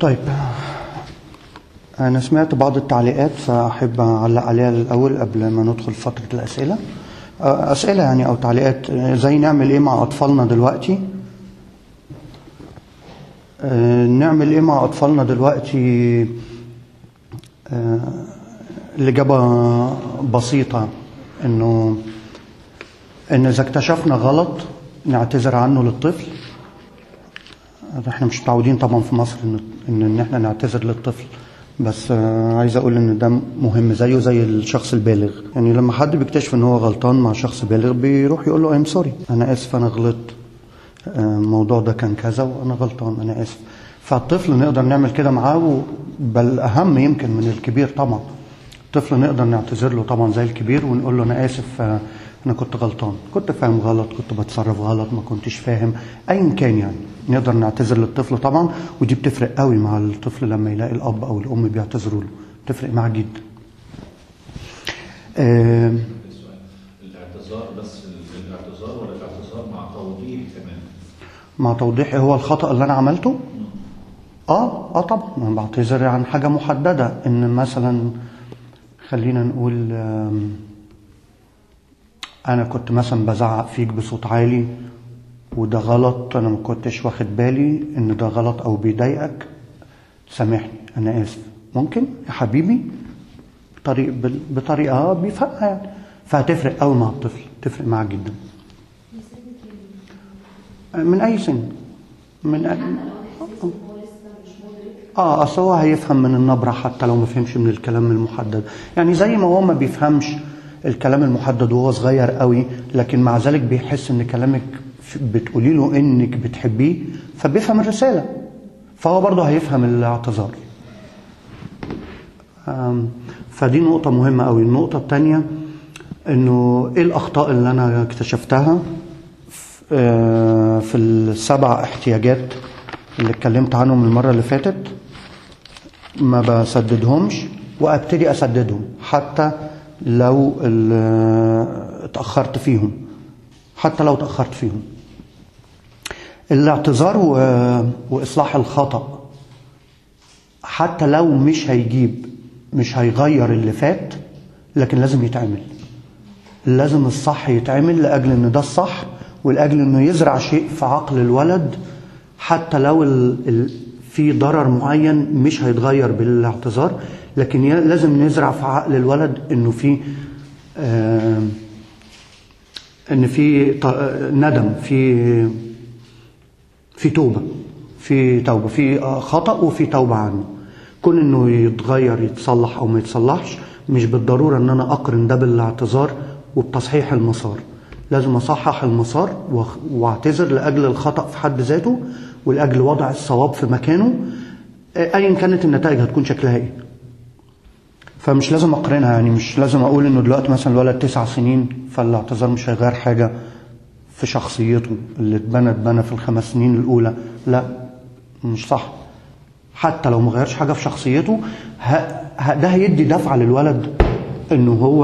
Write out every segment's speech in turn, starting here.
طيب أنا سمعت بعض التعليقات فأحب أعلق عليها الأول قبل ما ندخل فترة الأسئلة أسئلة يعني أو تعليقات زي نعمل إيه مع أطفالنا دلوقتي نعمل إيه مع أطفالنا دلوقتي الإجابة بسيطة إنه إن إذا اكتشفنا غلط نعتذر عنه للطفل احنا مش متعودين طبعا في مصر ان ان, إن احنا نعتذر للطفل بس عايز اقول ان ده مهم زيه زي الشخص البالغ يعني لما حد بيكتشف ان هو غلطان مع شخص بالغ بيروح يقول له ام سوري انا اسف انا غلطت الموضوع ده كان كذا وانا غلطان انا اسف فالطفل نقدر نعمل كده معاه بل اهم يمكن من الكبير طبعا الطفل نقدر نعتذر له طبعا زي الكبير ونقول له انا اسف انا كنت غلطان كنت فاهم غلط كنت بتصرف غلط ما كنتش فاهم ايا كان يعني نقدر نعتذر للطفل طبعا ودي بتفرق قوي مع الطفل لما يلاقي الاب او الام بيعتذروا له بتفرق معاه جدا آه الاعتذار بس الاعتذار ولا الاعتذار مع توضيح كمان مع توضيح هو الخطا اللي انا عملته اه اه طبعا انا بعتذر عن حاجه محدده ان مثلا خلينا نقول آه انا كنت مثلا بزعق فيك بصوت عالي وده غلط انا ما كنتش واخد بالي ان ده غلط او بيضايقك سامحني انا اسف ممكن يا حبيبي بطريق بطريقه بيفهمها يعني فهتفرق قوي مع الطفل تفرق معاه جدا من اي سن من أي... اه اصل هو هيفهم من النبره حتى لو ما فهمش من الكلام المحدد يعني زي ما هو ما بيفهمش الكلام المحدد وهو صغير قوي لكن مع ذلك بيحس ان كلامك بتقولي له انك بتحبيه فبيفهم الرساله فهو برضه هيفهم الاعتذار فدي نقطة مهمة قوي النقطة الثانية انه ايه الاخطاء اللي انا اكتشفتها في السبع احتياجات اللي اتكلمت عنهم المرة اللي فاتت ما بسددهمش وابتدي اسددهم حتى لو اتأخرت فيهم حتى لو اتأخرت فيهم الاعتذار وإصلاح الخطأ حتى لو مش هيجيب مش هيغير اللي فات لكن لازم يتعمل لازم الصح يتعمل لأجل إن ده الصح ولأجل إنه يزرع شيء في عقل الولد حتى لو ال ال في ضرر معين مش هيتغير بالاعتذار لكن لازم نزرع في عقل الولد انه في آه ان في ندم في في توبه في توبه في خطا وفي توبه عنه كون انه يتغير يتصلح او ما يتصلحش مش بالضروره ان انا اقرن ده بالاعتذار وبتصحيح المسار لازم اصحح المسار واعتذر لاجل الخطا في حد ذاته ولاجل وضع الصواب في مكانه ايا كانت النتائج هتكون شكلها ايه فمش لازم اقارنها يعني مش لازم اقول انه دلوقتي مثلا الولد تسع سنين فالاعتذار مش هيغير حاجه في شخصيته اللي اتبنى اتبنى في الخمس سنين الاولى لا مش صح حتى لو ما غيرش حاجه في شخصيته ده هيدي دفعه للولد انه هو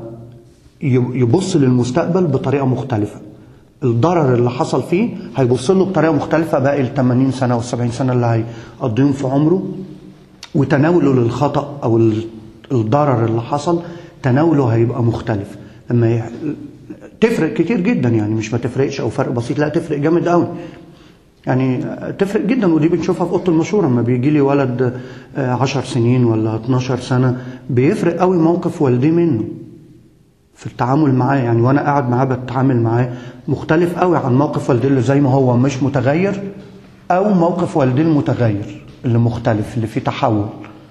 يبص للمستقبل بطريقه مختلفه الضرر اللي حصل فيه هيبص له بطريقه مختلفه باقي ال 80 سنه وال 70 سنه اللي هيقضيهم في عمره وتناوله للخطا او الضرر اللي حصل تناوله هيبقى مختلف لما ي... تفرق كتير جدا يعني مش ما تفرقش او فرق بسيط لا تفرق جامد قوي يعني تفرق جدا ودي بنشوفها في اوضه المشوره لما بيجي لي ولد 10 سنين ولا 12 سنه بيفرق قوي موقف والديه منه في التعامل معاه يعني وانا قاعد معاه بتعامل معاه مختلف قوي عن موقف والديه اللي زي ما هو مش متغير او موقف والديه المتغير اللي مختلف اللي فيه تحول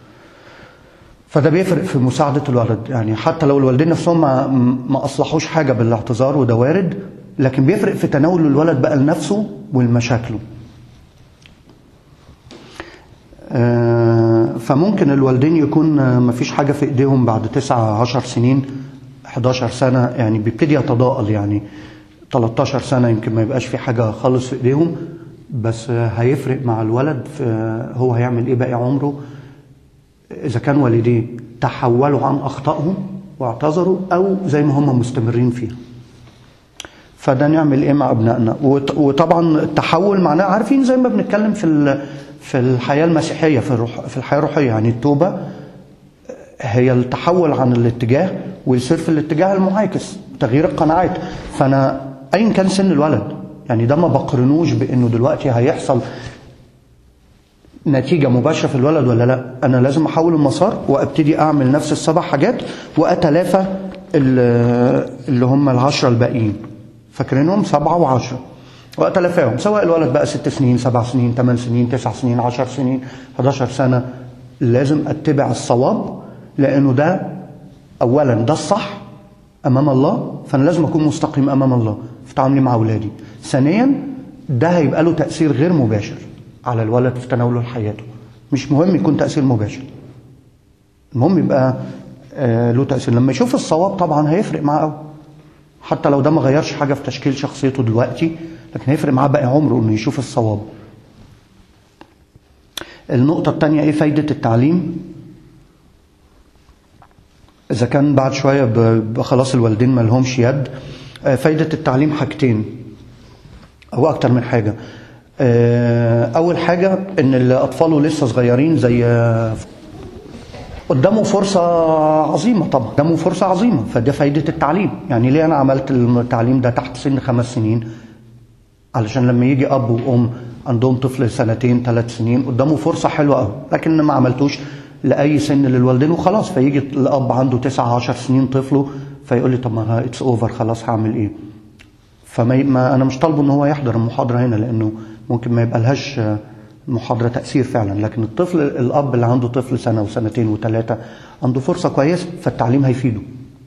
فده بيفرق في مساعدة الولد يعني حتى لو الوالدين نفسهم ما, ما أصلحوش حاجة بالاعتذار وده وارد لكن بيفرق في تناول الولد بقى لنفسه ولمشاكله فممكن الوالدين يكون ما فيش حاجة في إيديهم بعد تسعة عشر سنين 11 سنة يعني بيبتدي يتضاءل يعني 13 سنة يمكن ما يبقاش في حاجة خالص في إيديهم بس هيفرق مع الولد في هو هيعمل إيه باقي عمره إذا كان والديه تحولوا عن أخطائهم واعتذروا أو زي ما هم مستمرين فيها فده نعمل إيه مع أبنائنا وطبعا التحول معناه عارفين زي ما بنتكلم في في الحياه المسيحيه في الروح في الحياه الروحيه يعني التوبه هي التحول عن الاتجاه ويصير في الاتجاه المعاكس تغيير القناعات فانا ايا كان سن الولد يعني ده ما بقرنوش بانه دلوقتي هيحصل نتيجة مباشرة في الولد ولا لا أنا لازم أحول المسار وأبتدي أعمل نفس السبع حاجات وأتلافى ال- اللي هم العشرة الباقيين فاكرينهم سبعة وعشرة وأتلافاهم سواء الولد بقى ست سنين سبع سنين ثمان سنين تسع سنين عشر سنين 11 سنة لازم أتبع الصواب لأنه ده أولا ده الصح أمام الله فأنا لازم أكون مستقيم أمام الله في تعاملي مع أولادي ثانيا ده هيبقى له تأثير غير مباشر على الولد في تناوله لحياته مش مهم يكون تأثير مباشر المهم يبقى آه، له تأثير لما يشوف الصواب طبعا هيفرق معاه قوي حتى لو ده ما غيرش حاجة في تشكيل شخصيته دلوقتي لكن هيفرق معاه باقي عمره انه يشوف الصواب النقطة الثانية ايه فايدة التعليم إذا كان بعد شوية ب- ب- خلاص الوالدين ما لهمش يد آه، فايدة التعليم حاجتين أو أكتر من حاجة آه، أول حاجة إن الأطفال لسه صغيرين زي آه، قدامه فرصة عظيمة طبعا قدامه فرصة عظيمة فده فايدة التعليم يعني ليه أنا عملت التعليم ده تحت سن خمس سنين علشان لما يجي أب وأم عندهم طفل سنتين ثلاث سنين قدامه فرصة حلوة قوي لكن ما عملتوش لأي سن للوالدين وخلاص فيجي الأب عنده تسعة عشر سنين طفله فيقول لي طب ما اتس اوفر خلاص هعمل ايه فما ما انا مش طالبه ان هو يحضر المحاضره هنا لانه ممكن ما يبقى لهاش محاضره تاثير فعلا لكن الطفل الاب اللي عنده طفل سنه وسنتين وثلاثه عنده فرصه كويسه فالتعليم هيفيده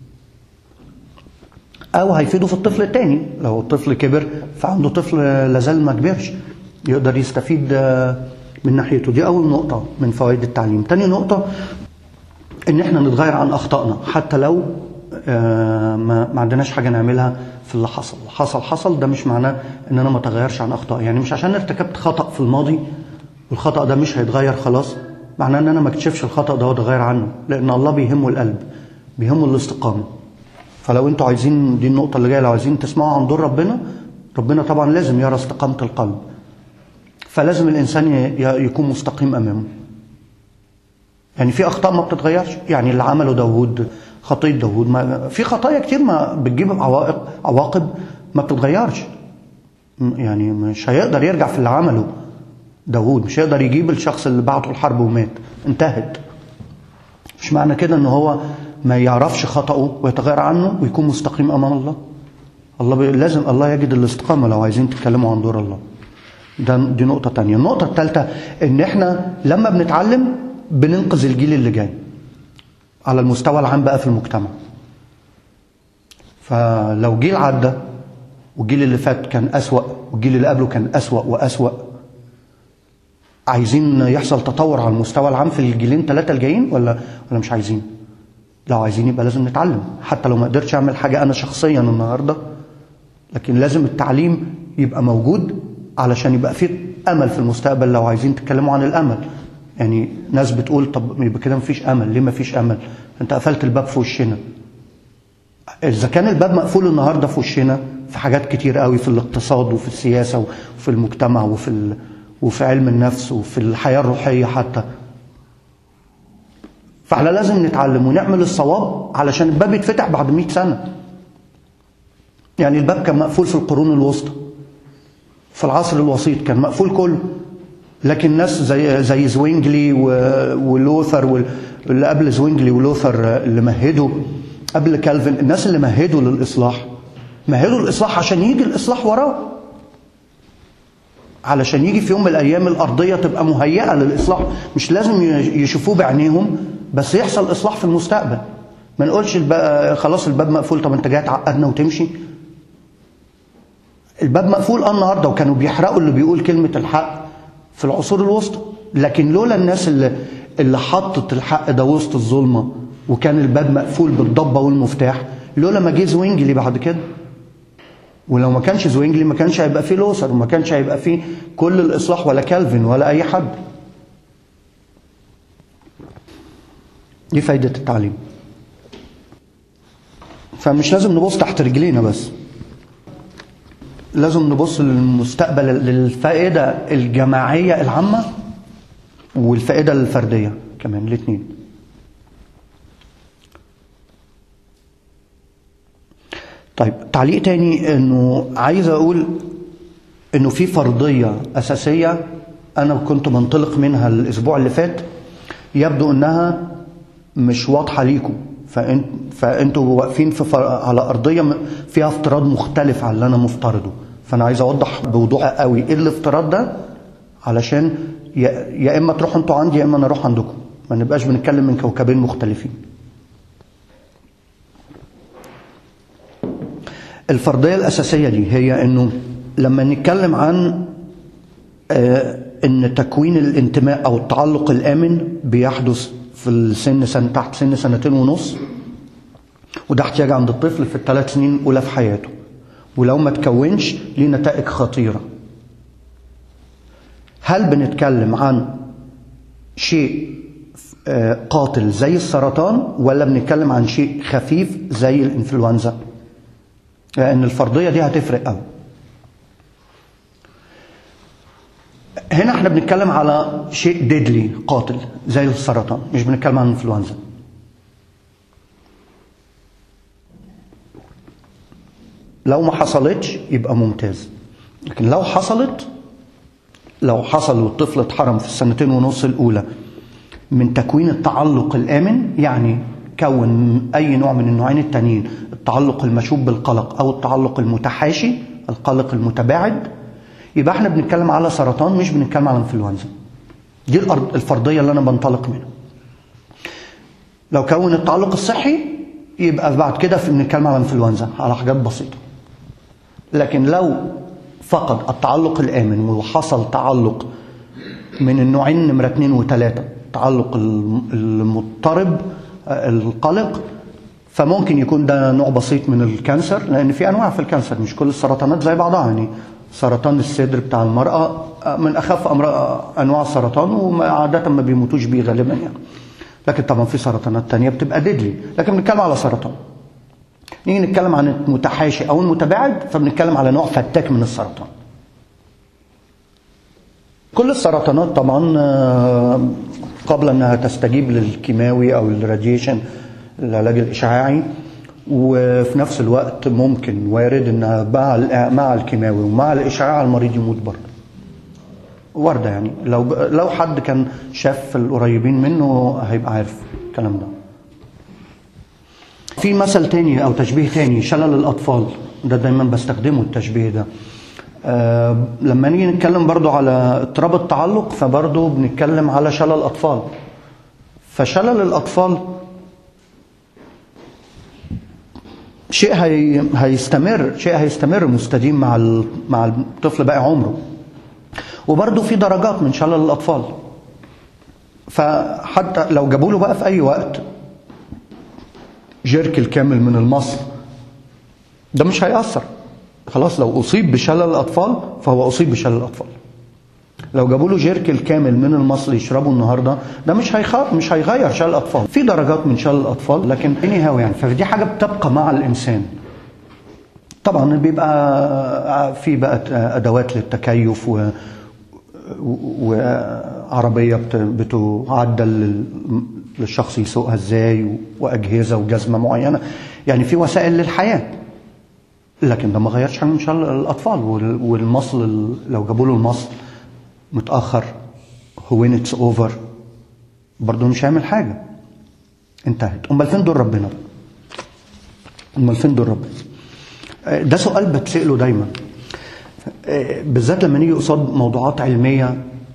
او هيفيده في الطفل الثاني لو الطفل كبر فعنده طفل لازال ما كبرش يقدر يستفيد من ناحيته دي اول نقطه من فوائد التعليم تاني نقطه ان احنا نتغير عن اخطائنا حتى لو آه، ما ما عندناش حاجه نعملها في اللي حصل حصل حصل ده مش معناه ان انا ما اتغيرش عن اخطائي يعني مش عشان ارتكبت خطا في الماضي والخطا ده مش هيتغير خلاص معناه ان انا ما اكتشفش الخطا ده واتغير عنه لان الله بيهمه القلب بيهمه الاستقامه فلو انتوا عايزين دي النقطه اللي جايه لو عايزين تسمعوا عن دور ربنا ربنا طبعا لازم يرى استقامه القلب فلازم الانسان ي- ي- يكون مستقيم امامه يعني في اخطاء ما بتتغيرش يعني اللي عمله داوود خطيه داوود ما في خطايا كتير ما بتجيب عوائق عواقب ما بتتغيرش م- يعني مش هيقدر يرجع في اللي عمله داوود مش هيقدر يجيب الشخص اللي بعته الحرب ومات انتهت مش معنى كده ان هو ما يعرفش خطأه ويتغير عنه ويكون مستقيم امام الله الله بي... لازم الله يجد الاستقامه لو عايزين تتكلموا عن دور الله ده دي نقطة تانية النقطة الثالثة إن إحنا لما بنتعلم بننقذ الجيل اللي جاي على المستوى العام بقى في المجتمع فلو جيل عدى والجيل اللي فات كان أسوأ والجيل اللي قبله كان أسوأ وأسوأ عايزين يحصل تطور على المستوى العام في الجيلين ثلاثة الجايين ولا ولا مش عايزين؟ لو عايزين يبقى لازم نتعلم حتى لو ما قدرتش أعمل حاجة أنا شخصيا النهاردة لكن لازم التعليم يبقى موجود علشان يبقى في امل في المستقبل لو عايزين تتكلموا عن الامل يعني ناس بتقول طب يبقى كده مفيش امل ليه مفيش امل انت قفلت الباب في وشنا اذا كان الباب مقفول النهارده في وشنا في حاجات كتير قوي في الاقتصاد وفي السياسه وفي المجتمع وفي ال... وفي علم النفس وفي الحياه الروحيه حتى فاحنا لازم نتعلم ونعمل الصواب علشان الباب يتفتح بعد 100 سنه يعني الباب كان مقفول في القرون الوسطى في العصر الوسيط كان مقفول كله لكن ناس زي زي زوينجلي و- ولوثر وال- واللي قبل زوينجلي ولوثر اللي مهدوا قبل كالفن الناس اللي مهدوا للاصلاح مهدوا الاصلاح عشان يجي الاصلاح وراه علشان يجي في يوم من الايام الارضيه تبقى مهيئه للاصلاح مش لازم ي- يشوفوه بعينيهم بس يحصل اصلاح في المستقبل ما نقولش الب- خلاص الباب مقفول طب انت جاي تعقدنا وتمشي الباب مقفول اه النهارده وكانوا بيحرقوا اللي بيقول كلمه الحق في العصور الوسطى لكن لولا الناس اللي اللي حطت الحق ده وسط الظلمه وكان الباب مقفول بالضبه والمفتاح لولا ما جه زوينجلي بعد كده ولو ما كانش زوينجلي ما كانش هيبقى فيه لوثر وما كانش هيبقى فيه كل الاصلاح ولا كالفن ولا اي حد دي فايده التعليم فمش لازم نبص تحت رجلينا بس لازم نبص للمستقبل للفائدة الجماعية العامة والفائده الفرديه كمان الاثنين طيب تعليق تاني انه عايز اقول انه في فرضيه اساسيه انا كنت منطلق منها الاسبوع اللي فات يبدو انها مش واضحه ليكم فانت فانتوا واقفين في فر... على ارضيه م- فيها افتراض مختلف عن اللي انا مفترضه فانا عايز اوضح بوضوح قوي ايه الافتراض ده علشان يا, يا اما تروحوا انتوا عندي يا اما انا اروح عندكم ما نبقاش بنتكلم من كوكبين مختلفين الفرضيه الاساسيه دي هي انه لما نتكلم عن آه، ان تكوين الانتماء او التعلق الامن بيحدث في السن سنة تحت سن سنتين ونص وده احتياج عند الطفل في الثلاث سنين الاولى في حياته ولو ما تكونش ليه نتائج خطيره هل بنتكلم عن شيء آه، قاتل زي السرطان ولا بنتكلم عن شيء خفيف زي الانفلونزا لان الفرضيه دي هتفرق قوي هنا احنا بنتكلم على شيء ديدلي قاتل زي السرطان مش بنتكلم عن الانفلونزا لو ما حصلتش يبقى ممتاز لكن لو حصلت لو حصل والطفل اتحرم في السنتين ونص الاولى من تكوين التعلق الامن يعني كون اي نوع من النوعين التانيين التعلق المشوب بالقلق او التعلق المتحاشي القلق المتباعد يبقى احنا بنتكلم على سرطان مش بنتكلم على انفلونزا دي الأرض- الفرضيه اللي انا بنطلق منها لو كون التعلق الصحي يبقى بعد كده في بنتكلم على انفلونزا على حاجات بسيطه لكن لو فقد التعلق الامن وحصل تعلق من النوعين نمرة اتنين وتلاتة تعلق الم- المضطرب آه، القلق فممكن يكون ده نوع بسيط من الكانسر لان في انواع في الكانسر مش كل السرطانات زي بعضها يعني سرطان الصدر بتاع المرأة آه، من اخف امراض انواع السرطان وعادة ما بيموتوش بيه غالبا يعني لكن طبعا في سرطانات تانية بتبقى ديدلي لكن بنتكلم على سرطان نيجي نتكلم عن المتحاشي او المتباعد فبنتكلم على نوع فتاك من السرطان كل السرطانات طبعا آه، قبل انها تستجيب للكيماوي او الراديشن العلاج الاشعاعي وفي نفس الوقت ممكن وارد انها مع ال- مع الكيماوي ومع الاشعاع المريض يموت برضه وارده يعني لو ب- لو حد كان شاف القريبين منه هيبقى عارف الكلام ده في مثل تاني او تشبيه تاني شلل الاطفال ده دايما بستخدمه التشبيه ده آه لما نيجي نتكلم برضو على اضطراب التعلق فبرضو بنتكلم على شلل الاطفال فشلل الاطفال شيء هي هيستمر شيء هيستمر مستديم مع ال- مع الطفل باقي عمره وبرضو في درجات من شلل الاطفال فحتى لو جابوا له بقى في اي وقت جيرك الكامل من المصل ده مش هيأثر خلاص لو أصيب بشلل الأطفال فهو أصيب بشلل الأطفال لو جابوا له جيرك الكامل من المصل يشربه النهارده ده مش هيخ... مش هيغير شلل الاطفال في درجات من شلل الاطفال لكن اني هاو يعني فدي حاجه بتبقى مع الانسان طبعا بيبقى في بقى ادوات للتكيف و وعربيه بت- بتعدل لل- للشخص يسوقها ازاي واجهزه وجزمه معينه يعني في وسائل للحياه لكن ده ما غيرش حاجه من شأن الاطفال وال- والمصل ال- لو جابوا له المصل متاخر when اتس اوفر برضه مش هيعمل حاجه انتهت امال فين دور ربنا بقى؟ امال فين دور ربنا آه، ده سؤال بتساله دايما آه، بالذات لما نيجي قصاد موضوعات علميه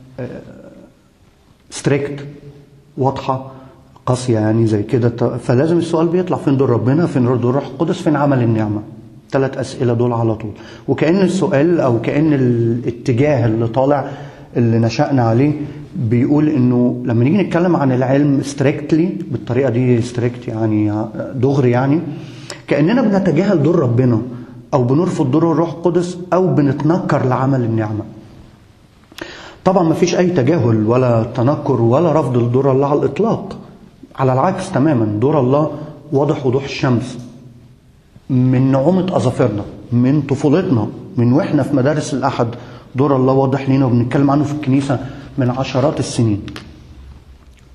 ستريكت واضحه قاسيه يعني زي كده ت- فلازم السؤال بيطلع فين دور ربنا فين دور الروح القدس فين عمل النعمه ثلاث اسئله دول على طول وكان السؤال او كان الاتجاه اللي طالع اللي نشأنا عليه بيقول انه لما نيجي نتكلم عن العلم ستريكتلي بالطريقه دي ستريكت يعني دغري يعني كاننا بنتجاهل دور ربنا او بنرفض دور الروح القدس او بنتنكر لعمل النعمه طبعا ما فيش اي تجاهل ولا تنكر ولا رفض لدور الله على الاطلاق على العكس تماما دور الله واضح وضوح الشمس من نعومة أظافرنا من طفولتنا من وإحنا في مدارس الأحد دور الله واضح لينا وبنتكلم عنه في الكنيسة من عشرات السنين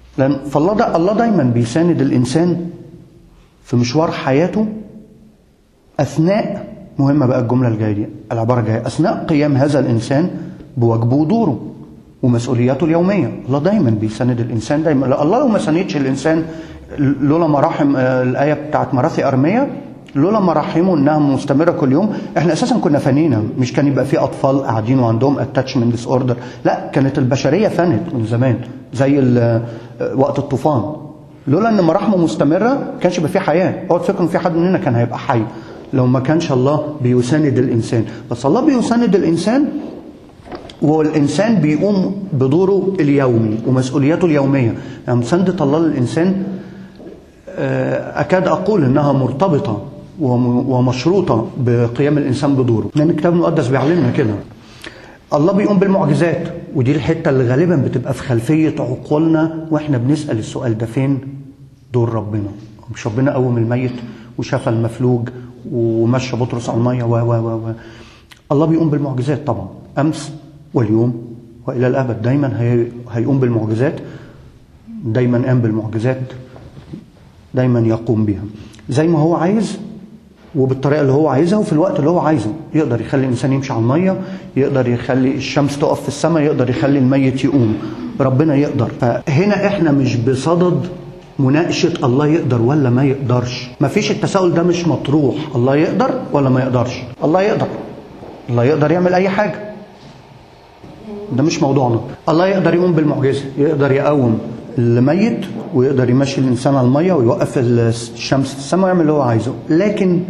لان فالله ده الله دايما بيساند الانسان في مشوار حياته اثناء مهمه بقى الجمله الجايه دي العباره الجايه اثناء قيام هذا الانسان بواجبه ودوره ومسؤولياته اليوميه الله دايما بيساند الانسان دايما لا الله لو ما ساندش الانسان لولا مراحم آه، الايه بتاعت مراثي ارميه لولا مراحمه انها مستمره كل يوم احنا اساسا كنا فانينا مش كان يبقى في اطفال قاعدين وعندهم اتاتشمنت ديس اوردر لا كانت البشريه فانت من زمان زي ال- آه، وقت الطوفان لولا ان مراحمه مستمره كانش يبقى في حياه اوعى تفكر ان في حد مننا كان هيبقى حي لو ما كانش الله بيساند الانسان بس الله بيساند الانسان والإنسان بيقوم بدوره اليومي ومسؤولياته اليومية يعني مساندة الله للإنسان آه، أكاد أقول إنها مرتبطة وم- ومشروطة بقيام الإنسان بدوره لأن الكتاب المقدس بيعلمنا كده الله بيقوم بالمعجزات ودي الحتة اللي غالبا بتبقى في خلفية عقولنا وإحنا بنسأل السؤال ده فين دور ربنا مش ربنا قوم الميت وشفى المفلوج ومشى بطرس على المية و و و و الله بيقوم بالمعجزات طبعا أمس واليوم وإلى الأبد دايما هي هيقوم بالمعجزات دايما قام بالمعجزات دايما يقوم بها زي ما هو عايز وبالطريقه اللي هو عايزها وفي الوقت اللي هو عايزه يقدر يخلي الانسان يمشي على الميه يقدر يخلي الشمس تقف في السماء يقدر يخلي الميت يقوم ربنا يقدر فهنا احنا مش بصدد مناقشه الله يقدر ولا ما يقدرش مفيش التساؤل ده مش مطروح الله يقدر ولا ما يقدرش الله يقدر الله يقدر يعمل اي حاجه ده مش موضوعنا الله يقدر يقوم بالمعجزه يقدر يقوم الميت ويقدر يمشي الانسان على الميه ويوقف الشمس في السماء ويعمل اللي هو عايزه لكن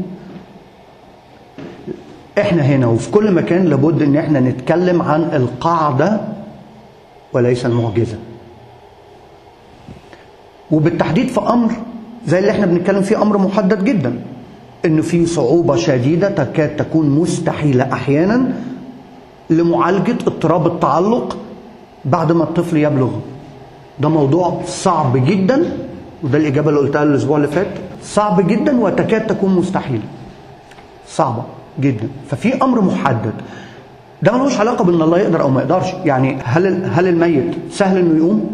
احنا هنا وفي كل مكان لابد ان احنا نتكلم عن القاعده وليس المعجزه وبالتحديد في امر زي اللي احنا بنتكلم فيه امر محدد جدا انه في صعوبه شديده تكاد تكون مستحيله احيانا لمعالجه اضطراب التعلق بعد ما الطفل يبلغ ده موضوع صعب جدا وده الاجابه اللي قلتها الاسبوع اللي فات صعب جدا وتكاد تكون مستحيله صعبه جدا ففي امر محدد ده ملوش علاقه بان الله يقدر او ما يقدرش يعني هل هل الميت سهل انه يقوم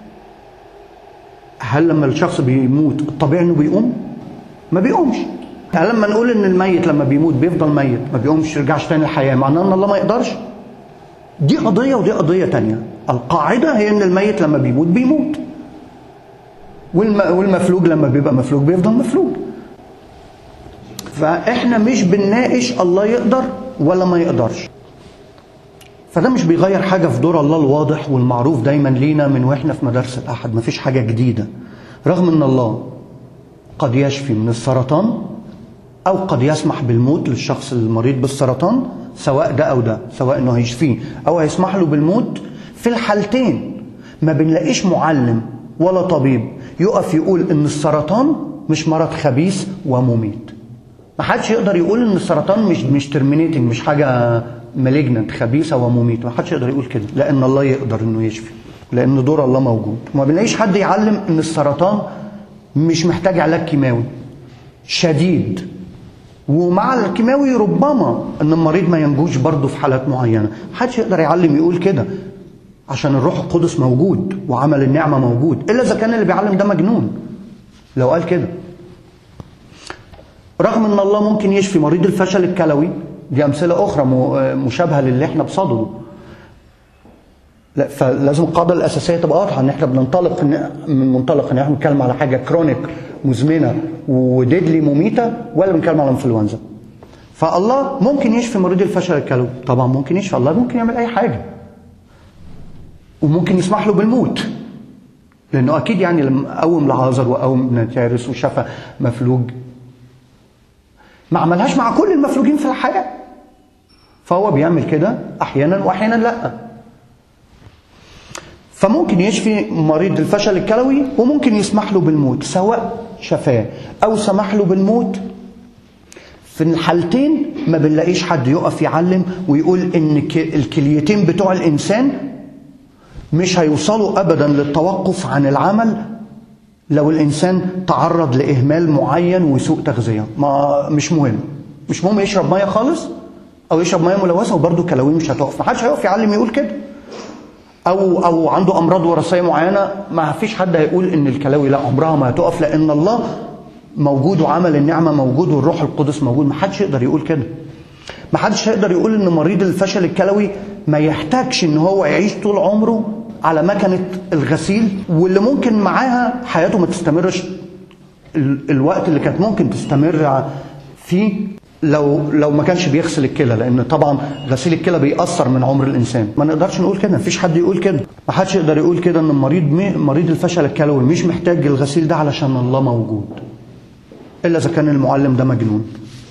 هل لما الشخص بيموت الطبيعي انه بيقوم ما بيقومش يعني لما نقول ان الميت لما بيموت بيفضل ميت ما بيقومش يرجعش تاني للحياه معناه ان الله ما يقدرش دي قضيه ودي قضيه تانية القاعده هي ان الميت لما بيموت بيموت والم- والمفلوج لما بيبقى مفلوج بيفضل مفلوج فاحنا مش بنناقش الله يقدر ولا ما يقدرش فده مش بيغير حاجه في دور الله الواضح والمعروف دايما لينا من واحنا في مدارس الاحد مفيش حاجه جديده رغم ان الله قد يشفي من السرطان او قد يسمح بالموت للشخص المريض بالسرطان سواء ده او ده سواء انه هيشفيه او هيسمح له بالموت في الحالتين ما بنلاقيش معلم ولا طبيب يقف يقول ان السرطان مش مرض خبيث ومميت ما حدش يقدر يقول ان السرطان مش مش ترمينيتنج مش حاجه مالجنت خبيثه ومميته ما حدش يقدر يقول كده لان الله يقدر انه يشفي لان دور الله موجود وما بنلاقيش حد يعلم ان السرطان مش محتاج علاج كيماوي شديد ومع الكيماوي ربما ان المريض ما ينجوش برضه في حالات معينه محدش يقدر يعلم يقول كده عشان الروح القدس موجود وعمل النعمه موجود الا اذا كان اللي بيعلم ده مجنون لو قال كده رغم ان الله ممكن يشفي مريض الفشل الكلوي دي امثله اخرى م- مشابهه للي احنا بصدده لا فلازم القاعده الاساسيه تبقى واضحه ان احنا بننطلق إن- من منطلق ان احنا بنتكلم على حاجه كرونيك مزمنه وديدلي مميته ولا بنتكلم على انفلونزا فالله ممكن يشفي مريض الفشل الكلوي طبعا ممكن يشفي الله ممكن يعمل اي حاجه وممكن يسمح له بالموت لانه اكيد يعني لما قوم لعازر وقوم ابن تيارس وشفى مفلوج ما عملهاش مع كل المفلوجين في الحياه فهو بيعمل كده احيانا واحيانا لا فممكن يشفي مريض الفشل الكلوي وممكن يسمح له بالموت سواء شفاه او سمح له بالموت في الحالتين ما بنلاقيش حد يقف يعلم ويقول ان ك- الكليتين بتوع الانسان مش هيوصلوا ابدا للتوقف عن العمل لو الانسان تعرض لاهمال معين وسوء تغذيه ما مش مهم مش مهم يشرب ميه خالص او يشرب ميه ملوثه وبرده كلاويه مش هتقف ما حدش هيقف يعلم يقول كده او او عنده امراض وراثيه معينه ما فيش حد هيقول ان الكلاوي لا عمرها ما هتقف لان الله موجود وعمل النعمه موجود والروح القدس موجود ما حدش يقدر يقول كده ما حدش هيقدر يقول ان مريض الفشل الكلوي ما يحتاجش ان هو يعيش طول عمره على مكنه الغسيل واللي ممكن معاها حياته ما تستمرش ال- الوقت اللي كانت ممكن تستمر فيه لو لو ما كانش بيغسل الكلى لان طبعا غسيل الكلى بيأثر من عمر الانسان ما نقدرش نقول كده مفيش حد يقول كده ما حدش يقدر يقول كده ان مريض مي- مريض الفشل الكلوي مش محتاج الغسيل ده علشان الله موجود الا اذا كان المعلم ده مجنون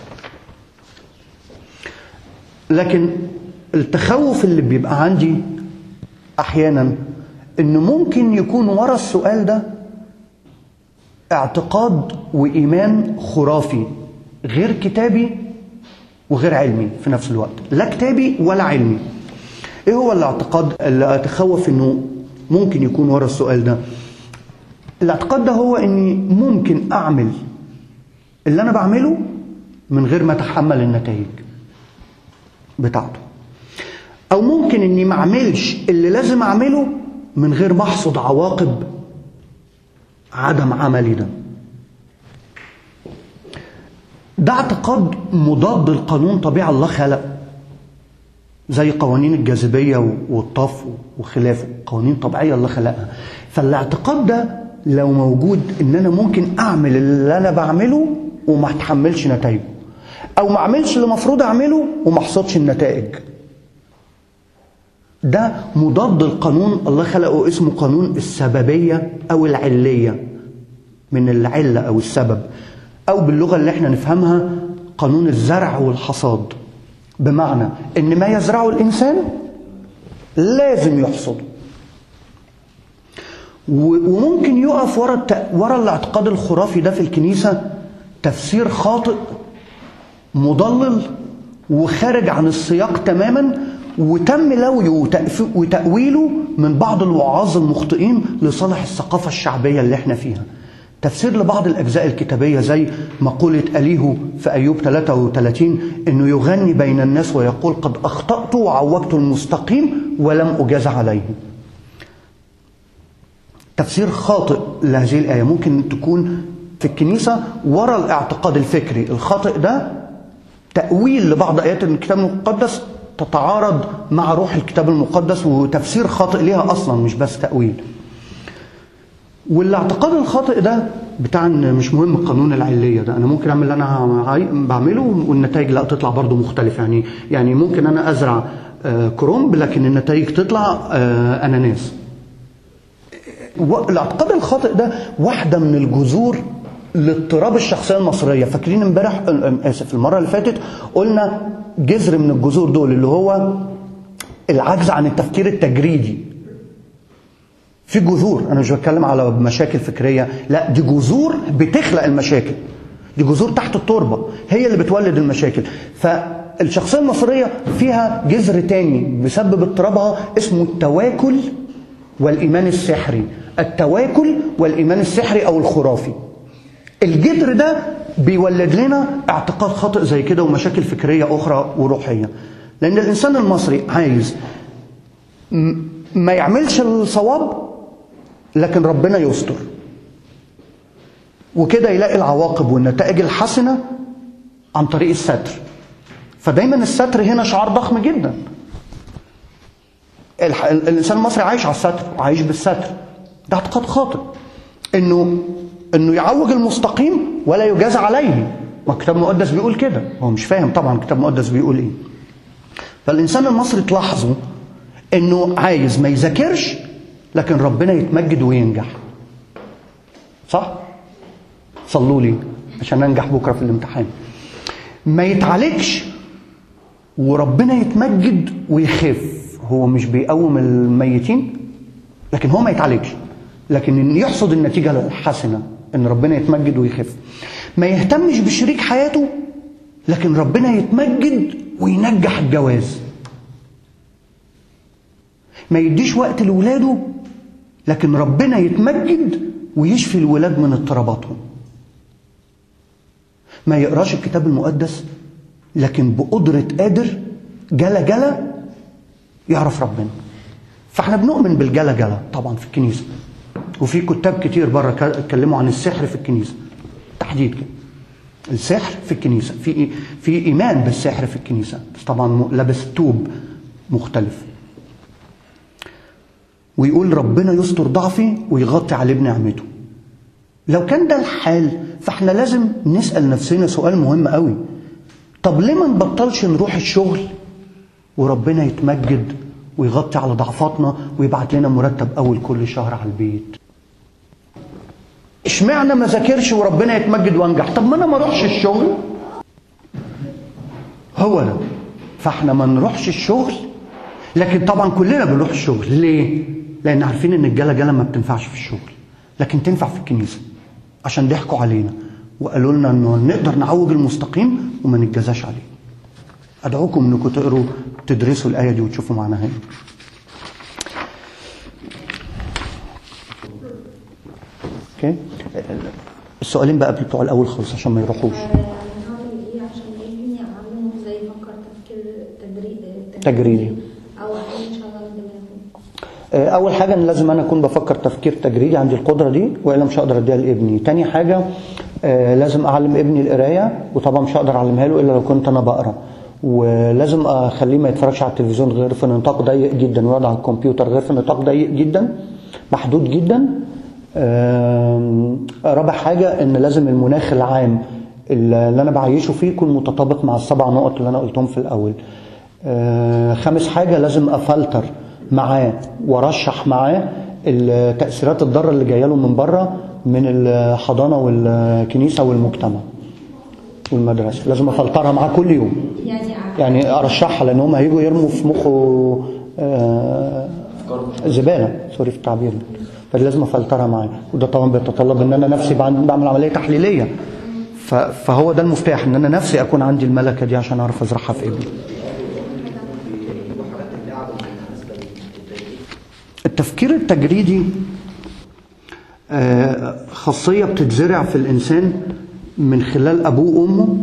لكن التخوف اللي بيبقى عندي احيانا ان ممكن يكون ورا السؤال ده اعتقاد وايمان خرافي غير كتابي وغير علمي في نفس الوقت لا كتابي ولا علمي ايه هو الاعتقاد اللي اتخوف انه ممكن يكون ورا السؤال ده الاعتقاد ده هو اني ممكن اعمل اللي انا بعمله من غير ما اتحمل النتائج بتاعته او ممكن اني ما اعملش اللي لازم اعمله من غير ما احصد عواقب عدم عملي ده ده اعتقاد مضاد لقانون طبيعة الله خلق زي قوانين الجاذبية والطف وخلافه قوانين طبيعية الله خلقها فالاعتقاد ده لو موجود ان انا ممكن اعمل اللي انا بعمله وما اتحملش نتائجه او ما اعملش اللي المفروض اعمله وما احصدش النتائج ده مضاد القانون الله خلقه اسمه قانون السببية او العلية من العلة او السبب او باللغة اللي احنا نفهمها قانون الزرع والحصاد بمعنى ان ما يزرعه الانسان لازم يحصده وممكن يقف ورا الت... ورا الاعتقاد الخرافي ده في الكنيسه تفسير خاطئ مضلل وخارج عن السياق تماما وتم لويه وتأويله من بعض الوعاظ المخطئين لصالح الثقافة الشعبية اللي احنا فيها تفسير لبعض الأجزاء الكتابية زي مقولة أليهو في أيوب 33 أنه يغني بين الناس ويقول قد أخطأت وعوجت المستقيم ولم أجاز عليه تفسير خاطئ لهذه الآية ممكن تكون في الكنيسة ورا الاعتقاد الفكري الخاطئ ده تأويل لبعض آيات الكتاب المقدس تتعارض مع روح الكتاب المقدس وتفسير خاطئ ليها أصلا مش بس تأويل والاعتقاد الخاطئ ده بتاع ان مش مهم القانون العليه ده انا ممكن اعمل اللي انا بعمله والنتائج لا تطلع برضه مختلفه يعني يعني ممكن انا ازرع كرنب لكن النتائج تطلع اناناس الاعتقاد الخاطئ ده واحده من الجذور لاضطراب الشخصيه المصريه فاكرين امبارح اسف المره اللي فاتت قلنا جذر من الجذور دول اللي هو العجز عن التفكير التجريدي في جذور انا مش بتكلم على مشاكل فكريه لا دي جذور بتخلق المشاكل دي جذور تحت التربه هي اللي بتولد المشاكل فالشخصيه المصريه فيها جذر تاني بسبب اضطرابها اسمه التواكل والايمان السحري التواكل والايمان السحري او الخرافي الجذر ده بيولد لنا اعتقاد خاطئ زي كده ومشاكل فكريه اخرى وروحيه لان الانسان المصري عايز ما يعملش الصواب لكن ربنا يستر وكده يلاقي العواقب والنتائج الحسنه عن طريق الستر فدايما الستر هنا شعار ضخم جدا الانسان المصري عايش على الستر وعايش بالستر ده اعتقاد خاطئ انه انه يعوج المستقيم ولا يجاز عليه ما الكتاب المقدس بيقول كده هو مش فاهم طبعا الكتاب المقدس بيقول ايه فالانسان المصري تلاحظوا انه عايز ما يذاكرش لكن ربنا يتمجد وينجح صح صلوا لي عشان انجح بكره في الامتحان ما يتعالجش وربنا يتمجد ويخف هو مش بيقوم الميتين لكن هو ما يتعالجش لكن ان يحصد النتيجه الحسنه ان ربنا يتمجد ويخف ما يهتمش بشريك حياته لكن ربنا يتمجد وينجح الجواز ما يديش وقت لولاده لكن ربنا يتمجد ويشفي الولاد من اضطراباتهم ما يقراش الكتاب المقدس لكن بقدرة قادر جلا جلا يعرف ربنا فاحنا بنؤمن بالجلجله طبعا في الكنيسه وفي كتاب كتير بره ك- اتكلموا عن السحر في الكنيسه تحديد كده السحر في الكنيسه في في ايمان بالسحر في الكنيسه بس طبعا م- لابس توب مختلف ويقول ربنا يستر ضعفي ويغطي عليه بنعمته لو كان ده الحال فاحنا لازم نسال نفسنا سؤال مهم قوي طب ليه ما نبطلش نروح الشغل وربنا يتمجد ويغطي على ضعفاتنا ويبعت لنا مرتب اول كل شهر على البيت اشمعنى ما ذاكرش وربنا يتمجد وانجح طب ما انا ما اروحش الشغل هو ده فاحنا ما نروحش الشغل لكن طبعا كلنا بنروح الشغل ليه لان عارفين ان الجلجله ما بتنفعش في الشغل لكن تنفع في الكنيسه عشان ضحكوا علينا وقالوا لنا انه نقدر نعوج المستقيم وما نتجازاش عليه ادعوكم انكم تقروا تدرسوا الايه دي وتشوفوا معناها ايه اوكي السؤالين بقى بتوع الاول خالص عشان ما يروحوش هعمل ايه عشان ابني اعلمه ازاي يفكر تفكير تدريب تجريدي. او احيانا يشغل دماغه اول حاجه ان لازم انا اكون بفكر تفكير تجريدي عندي القدره دي والا مش هقدر اديها لابني تاني حاجه آه، لازم اعلم ابني القرايه وطبعا مش هقدر اعلمها له الا لو كنت انا بقرا ولازم اخليه ما يتفرجش على التلفزيون غير في نطاق ضيق جدا ويقعد على الكمبيوتر غير في نطاق ضيق جدا محدود جدا آم، رابع حاجه ان لازم المناخ العام اللي انا بعيشه فيه يكون متطابق مع السبع نقط اللي انا قلتهم في الاول آه، خامس حاجه لازم افلتر معاه وارشح معاه التاثيرات الضاره اللي جايه له من بره من الحضانه والكنيسه والمجتمع والمدرسه لازم افلترها معاه كل يوم يعني ع- يعني ارشحها لان هم هيجوا يرموا في مخه آه، زباله سوري في التعبير فلازم افلترها معاه وده طبعا بيتطلب ان انا نفسي بعمل بعمل عمليه تحليليه ف- فهو ده المفتاح ان انا نفسي اكون عندي الملكه دي عشان اعرف ازرعها في ابني التفكير التجريدي آه، خاصية بتتزرع في الإنسان من خلال أبوه وأمه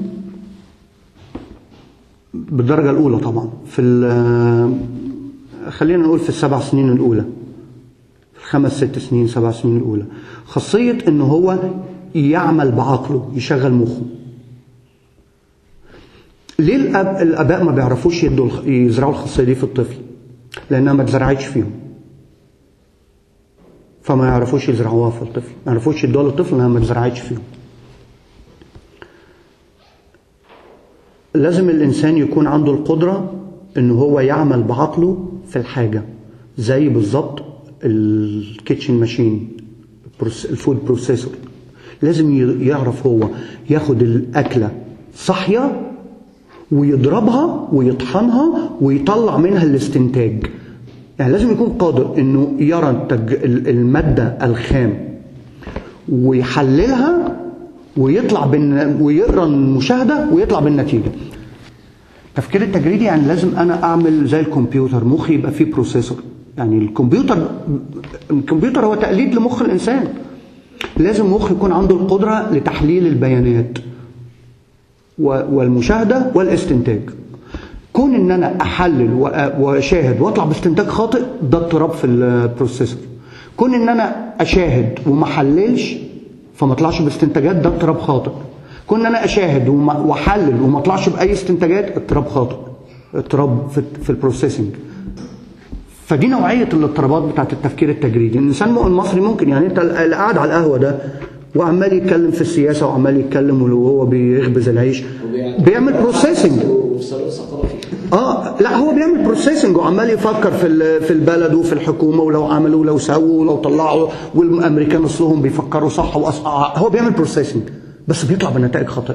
بالدرجة الأولى طبعا في ال- خلينا نقول في السبع سنين الأولى في الخمس ست سنين سبع سنين الأولى خاصية إن هو يعمل بعقله يشغل مخه ليه الأب الآباء ما بيعرفوش يدوا الخ- يزرعوا الخاصية دي في الطفل؟ لأنها ما اتزرعتش فيهم فما يعرفوش يزرعوها في الطفل ما يعرفوش يدوها للطفل لانها ما اتزرعتش فيهم لازم الانسان يكون عنده القدره ان هو يعمل بعقله في الحاجه زي بالظبط الكيتشن ماشين الفود بروسيسور لازم ي- يعرف هو ياخد الاكله صاحيه ويضربها ويطحنها ويطلع منها الاستنتاج يعني لازم يكون قادر انه يرى التج... ال- الماده الخام ويحللها ويطلع بال... ويقرا المشاهده ويطلع بالنتيجه التفكير التجريدي يعني لازم انا اعمل زي الكمبيوتر مخي يبقى فيه بروسيسور يعني الكمبيوتر الكمبيوتر هو تقليد لمخ الانسان لازم مخ يكون عنده القدره لتحليل البيانات و- والمشاهده والاستنتاج كون ان انا احلل وأ- واشاهد واطلع باستنتاج خاطئ ده اضطراب في البروسيسور كون ان انا اشاهد وما احللش فما اطلعش باستنتاجات ده اضطراب خاطئ كون ان انا اشاهد وما- واحلل وما اطلعش باي استنتاجات اضطراب خاطئ اضطراب في, في البروسيسنج فدي نوعيه الاضطرابات بتاعت التفكير التجريدي الانسان المصري ممكن يعني انت اللي قاعد على القهوه ده وعمال يتكلم في السياسه وعمال يتكلم وهو بيخبز العيش بيعمل بروسيسنج وفي صالون ثقافي اه لا هو بيعمل بروسيسنج وعمال يفكر في ال- في البلد وفي الحكومه ولو عملوا ولو سووا ولو طلعوا والامريكان اصلهم بيفكروا صح وأص... آه، هو بيعمل بروسيسنج بس بيطلع بنتائج خاطئه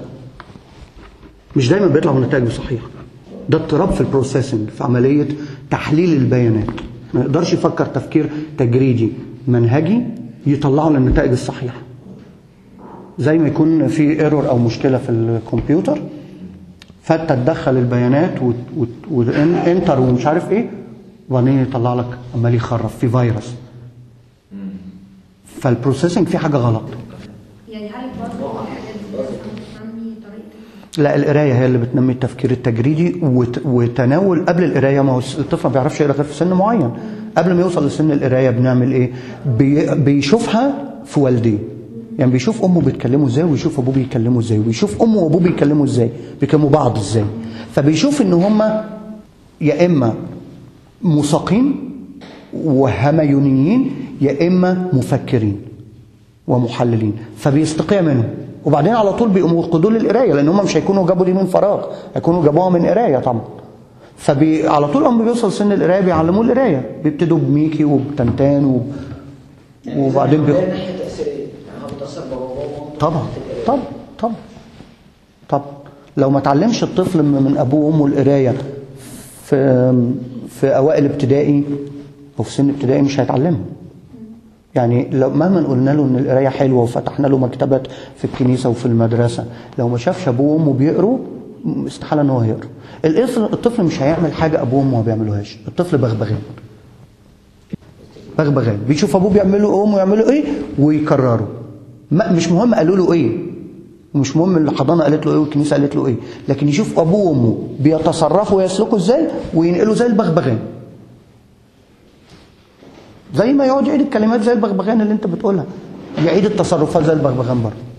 مش دايما بيطلع بنتائج صحيحه ده اضطراب في البروسيسنج في عمليه تحليل البيانات ما يقدرش يفكر تفكير تجريدي منهجي يطلعه للنتائج الصحيحه زي ما يكون في ايرور او مشكله في الكمبيوتر فانت تدخل البيانات وت- وت- وانتر ومش عارف ايه وبعدين يطلع لك عمال يخرف في فيروس فالبروسيسنج فيه حاجه غلط يعني هل برضه الحاجات دي لازم تفهمني طريقه لا القرايه هي اللي بتنمي التفكير التجريدي وت... وتناول قبل القرايه ما هو الطفل ما بيعرفش يقرا غير في سن معين قبل ما يوصل لسن القرايه بنعمل ايه بي... بيشوفها في والديه يعني بيشوف امه بيتكلموا ازاي ويشوف ابوه بيتكلموا ازاي ويشوف امه وابوه بيتكلموا ازاي بيكلموا بعض ازاي فبيشوف ان هما يا اما مساقين وهميونيين يا اما مفكرين ومحللين فبيستقيع منهم وبعدين على طول بيقوموا يقودوا للقرايه لان هم مش هيكونوا جابوا دي من فراغ هيكونوا جابوها من قرايه طبعا فبي على طول اما بيوصل سن القرايه بيعلموه القرايه بيبتدوا بميكي وبتنتان و... وبعدين يعني بيخ... ده ناحيه تاثيريه يعني هو بيتاثر باباه ومامته طبعا في القراية. طبعا طبعا طبعا لو ما تعلمش الطفل من من ابوه وامه القرايه في في اوائل ابتدائي وفي سن ابتدائي مش هيتعلمها يعني لو مهما قلنا له ان القرايه حلوه وفتحنا له مكتبات في الكنيسه وفي المدرسه لو ما شافش ابوه وامه بيقروا استحاله ان هو يقرا الطفل الطفل مش هيعمل حاجه ابوه وامه ما بيعملوهاش الطفل بغبغان بغبغان بيشوف ابوه بيعملوا ايه وامه يعملوا ايه ويكرروا ما مش مهم قالوا له ايه ومش مهم الحضانه قالت له ايه والكنيسه قالت له ايه لكن يشوف ابوه وامه بيتصرفوا ويسلكوا ازاي وينقلوا زي البغبغان زي ما يقعد يعيد الكلمات زي البغبغان اللي انت بتقولها يعيد التصرفات زي البغبغان برضه